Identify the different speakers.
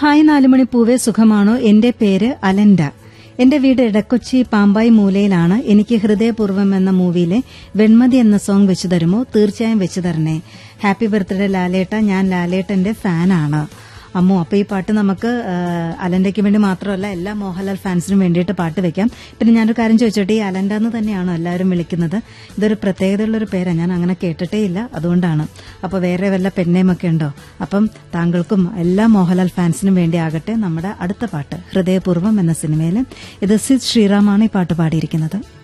Speaker 1: hi നാലുമണി പൂവേ സുഖമാണോ എന്റെ പേര് അലൻഡ എന്റെ വീട് ഇടക്കൊച്ചി പാമ്പായി മൂലയിലാണ് എനിക്ക് ഹൃദയപൂർവ്വം എന്ന മൂവിയിലെ വെൺമതി എന്ന സോങ് വെച്ചു തരുമോ തീർച്ചയായും വെച്ചു തരണേ ഹാപ്പി ബർത്ത്ഡേ ലാലേട്ട ഞാൻ ലാലേട്ടന്റെ ഫാനാണ് അമ്മു അപ്പൊ ഈ പാട്ട് നമുക്ക് ആ, അലന്റയ്ക്ക് വേണ്ടി മാത്രമല്ല എല്ലാ മോഹൻലാൽ ഫാൻസിനും വേണ്ടിയിട്ട് പാട്ട് വെക്കാം പിന്നെ ഞാനൊരു കാര്യം ചോദിച്ചോട്ടെ ഈ അലന്റ എന്ന് തന്നെയാണോ എല്ലാവരും വിളിക്കുന്നത് ഇതൊരു പ്രത്യേകതയുള്ള ഒരു പേരാണ് ഞാൻ അങ്ങനെ കേട്ടിട്ടേ ഇല്ല അതുകൊണ്ടാണ് അപ്പൊ വേറെ വല്ല പെണ്ണേമൊക്കെ ഉണ്ടോ അപ്പം താങ്കൾക്കും എല്ലാ മോഹൻലാൽ ഫാൻസിനും വേണ്ടി ആകട്ടെ നമ്മുടെ അടുത്ത പാട്ട് ഹൃദയപൂർവ്വം എന്ന സിനിമയിൽ ഇത് സിദ് ശ്രീറാമാണ് ഈ പാട്ട് പാടിയിരിക്കുന്നത്